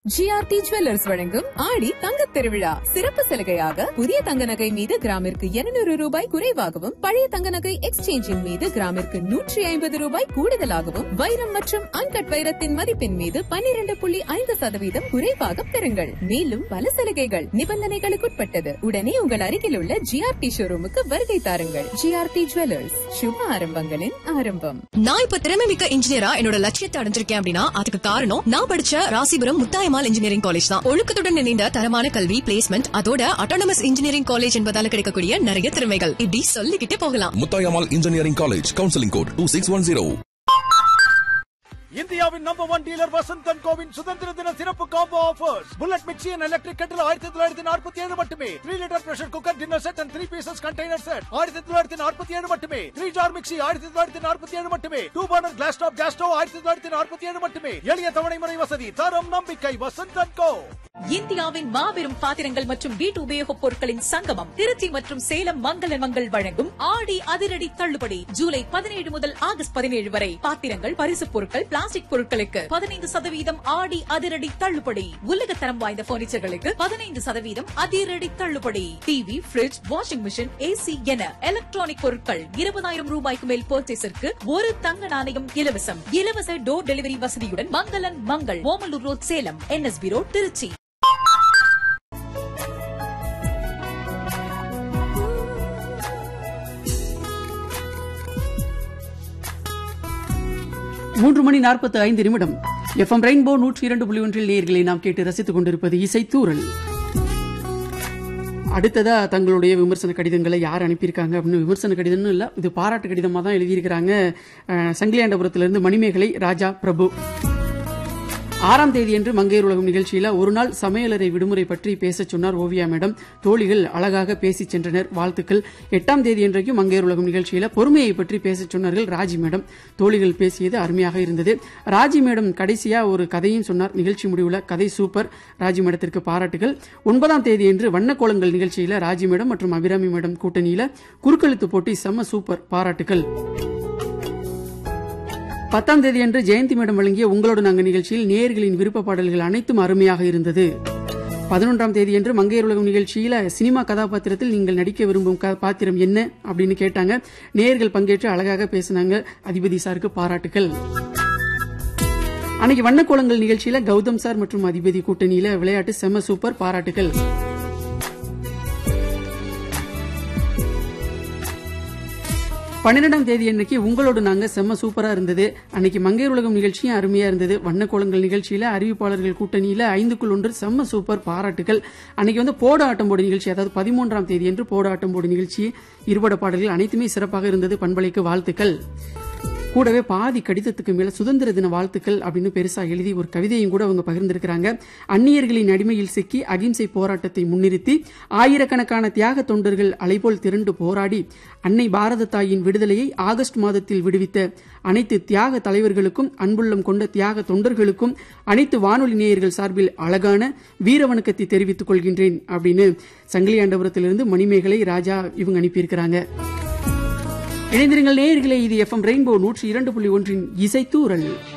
GRT jewellers வழங்கும் ஆடி தங்கத் திருவிழா சிறப்பு சலுகையாக புதிய தங்க நகை மீது கிராமிற்கு 200 ரூபாய் குறைவாகவும் பழைய தங்க நகை எக்ஸ்சேஞ்சின் மீது கிராமிற்கு நூற்றி ஐம்பது ரூபாய் கூடுதலாகவும் வைரம் மற்றும் அன்கட் வைரத்தின் மதிப்பின் மீது 12.5% புள்ளி ஐந்து சதவீதம் குறைவாக பெறுங்கள் மேலும் பல சலுகைகள் நிபந்தனைகளுக்குட்பட்டது உடனே உங்கள் அருகில் உள்ள ஜிஆர்டி ஷோரூமுக்கு வருகை தாருங்கள் ஜிஆர்டி ஜுவல்லர்ஸ் சுப ஆரம்பங்களின் ஆரம்பம் நான் இப்ப திறமை மிக்க இன்ஜினியரா என்னோட லட்சியத்தை அடைஞ்சிருக்கேன் அப்படின்னா அதுக்கு காரணம் நான் படிச்ச ராசிபுரம் முத்தாயமால் இன்ஜினியரிங் காலேஜ் தான் ஒழுக்கத்துடன் இணைந்த தரமான கல்வி பிளேஸ்மெண்ட் அதோட அட்டானமஸ் இன்ஜினியரிங் காலேஜ் என்பதால கிடைக்கக்கூடிய நிறைய திறமைகள் இப்படி சொல்லிக்கிட்டே போகலாம் Muthayammal engineering college counselling code two six one zero இந்தியாவின் நம்பர் ஒன் டீலர் வசந்தன் கோவின் சுதந்திர தின சிறப்பு combo offers bullet mixie and electric கட்டில் ஆயிரத்தி தொள்ளாயிரத்தி நாற்பத்தி ஏழு மட்டுமே three litre pressure cooker dinner set and three pieces container set ஆயிரத்தி தொள்ளாயிரத்தி நாற்பத்தி ஏழு மட்டுமே த்ரீ ஜார் மிக்சி ஆயிரத்தி தொள்ளாயிரத்தி நாற்பத்தி ஏழு மட்டுமே two burner glass top gas stove ஆயிரத்தி தொள்ளாயிரத்தி நாற்பத்தி ஏழு மட்டுமே எளிய தவணை முறை வசதி தரம் நம்பிக்கை வசந்தன் கோ இந்தியாவின் மாபெரும் பாத்திரங்கள் மற்றும் வீட்டு உபயோகப் பொருட்களின் சங்கமம் திருச்சி மற்றும் சேலம் மங்கள மங்கள் வழங்கும் ஆடி அதிரடி தள்ளுபடி ஜூலை பதினேழு முதல் ஆகஸ்ட் பதினேழு வரை பாத்திரங்கள் பரிசுப் பொருட்கள் பிளாஸ்டிக் பொருட்களுக்கு பதினைந்து சதவீதம் ஆடி அதிரடி தள்ளுபடி உலகத்தரம் வாய்ந்த பர்னிச்சர்களுக்கு பதினைந்து சதவீதம் அதிரடி தள்ளுபடி TV fridge washing machine AC என எலக்ட்ரானிக் பொருட்கள் இருபதாயிரம் ரூபாய்க்கு மேல் பர்ச்சேஸிற்கு ஒரு தங்க நாணயம் இலவசம் இலவச டோர் டெலிவரி வசதியுடன் Mangalan Mangal Omalur road Salem NSP road Tiruchi மூன்று மணி நாற்பத்தி ஐந்து நிமிடம் எஃப்எம் ரெயின்போ நூற்றி இரண்டு புள்ளி ஒன்றில் நேர்களை நாம் கேட்டு ரசித்துக் கொண்டிருப்பது இசைத்தூரல் அடுத்ததா தங்களுடைய விமர்சன கடிதங்களை யார் அனுப்பியிருக்காங்க அப்படின்னு விமர்சன கடிதம்னு இல்லை இது பாராட்டு கடிதமாக தான் எழுதியிருக்கிறாங்க அஹ், சங்கிலியாண்டபுரத்திலிருந்து மணிமேகலை ராஜா பிரபு ஆறாம் தேதியன்று மங்கையர் உலகம் நிகழ்ச்சியில ஒரு நாள் சமையலறை விடுமுறை பற்றி பேசச் சொன்னார் ஓவியா மேடம் தோழிகள் அழகாக பேசிச் சென்றனர் வாழ்த்துக்கள் எட்டாம் தேதியன்றைக்கும் மங்கையர் உலகம் நிகழ்ச்சியில பொறுமையை பற்றி பேசச் சொன்னார்கள் ராஜி மேடம் தோழிகள் பேசியது அருமையாக இருந்தது ராஜி மேடம் கடைசியா ஒரு கதையும் சொன்னார் நிகழ்ச்சி முடிவுல கதை சூப்பர் ராஜி மேடத்திற்கு பாராட்டுகள் ஒன்பதாம் தேதியன்று வண்ணக்கோலங்கள் நிகழ்ச்சியில ராஜி மேடம் மற்றும் அபிராமி மேடம் கூட்டணியில குறுக்கெழுத்து போட்டி செம்ம சூப்பர் பாராட்டுகள் பத்தாம் தேதி அன்று ஜெயந்தி மேடம் வழங்கிய உங்களோட நாங்க நிகழ்ச்சியில் நேயர்களின் விருப்ப பாடல்கள் அனைத்தும் அருமையாக இருந்தது பதினொன்றாம் தேதியன்று மங்கையர் உலகம் நிகழ்ச்சியில சினிமா கதாபாத்திரத்தில் நீங்கள் நடிக்க விரும்பும் க- பாத்திரம் என்ன அப்படின்னு கேட்டாங்க நேயர்கள் பங்கேற்று அழகாக பேசினாங்க அதிபதி சாருக்கு பாராட்டுகள் அன்னைக்கு வண்ணக்கோலங்கள் நிகழ்ச்சியில கௌதம் சார் மற்றும் அதிபதி கூட்டணியில விளையாட்டு செம சூப்பர் பாராட்டுகள் பன்னிரெண்டாம் தேதி அன்னைக்கு உங்களோட நாங்க செம்ம சூப்பரா இருந்தது அன்னைக்கு மங்கையர் உலகம் நிகழ்ச்சியும் அருமையா இருந்தது வண்ணக்கோலங்கள் நிகழ்ச்சியில அறிவிப்பாளர்கள் கூட்டணியில ஐந்துக்குள் ஒன்று செம்ம சூப்பர் பாராட்டுகள் அன்னைக்கு வந்து போட ஆட்டம் போடு நிகழ்ச்சி அதாவது பதிமூன்றாம் தேதி என்று போட ஆட்டம் போடு நிகழ்ச்சி இருபட பாடல்கள் அனைத்துமே சிறப்பாக இருந்தது பண்பலைக்கு வாழ்த்துக்கள் கூடவே பாதி கடிதத்துக்கு மேல சுதந்திர தின வாழ்த்துக்கள் அப்படின்னு பெருசா எழுதி ஒரு கவிதையும் கூட அவங்க பகிர்ந்திருக்கிறாங்க அந்நியர்களின் அடிமையில் சிக்கி அகிம்சை போராட்டத்தை முன்னிறுத்தி ஆயிரக்கணக்கான தியாக தொண்டர்கள் அலைபோல் திரண்டு போராடி அன்னை பாரத தாயின் விடுதலையை ஆகஸ்ட் மாதத்தில் விடுவித்த அனைத்து தியாக தலைவர்களுக்கும் அன்புள்ளம் கொண்ட தியாக தொண்டர்களுக்கும் அனைத்து வானொலி நேயர்கள் சார்பில் அழகான வீர வணக்கத்தை தெரிவித்துக் கொள்கின்றேன் அப்படின்னு சங்கிலியாண்டபுரத்திலிருந்து மணிமேகலை ராஜா இவங்க அனுப்பியிருக்கிறாங்க இணைந்திருங்கள் நேயர்களே இது எஃப்எம் ரெயின்போ நூற்றி இரண்டு புள்ளி ஒன்றின் இசைத்தூரல்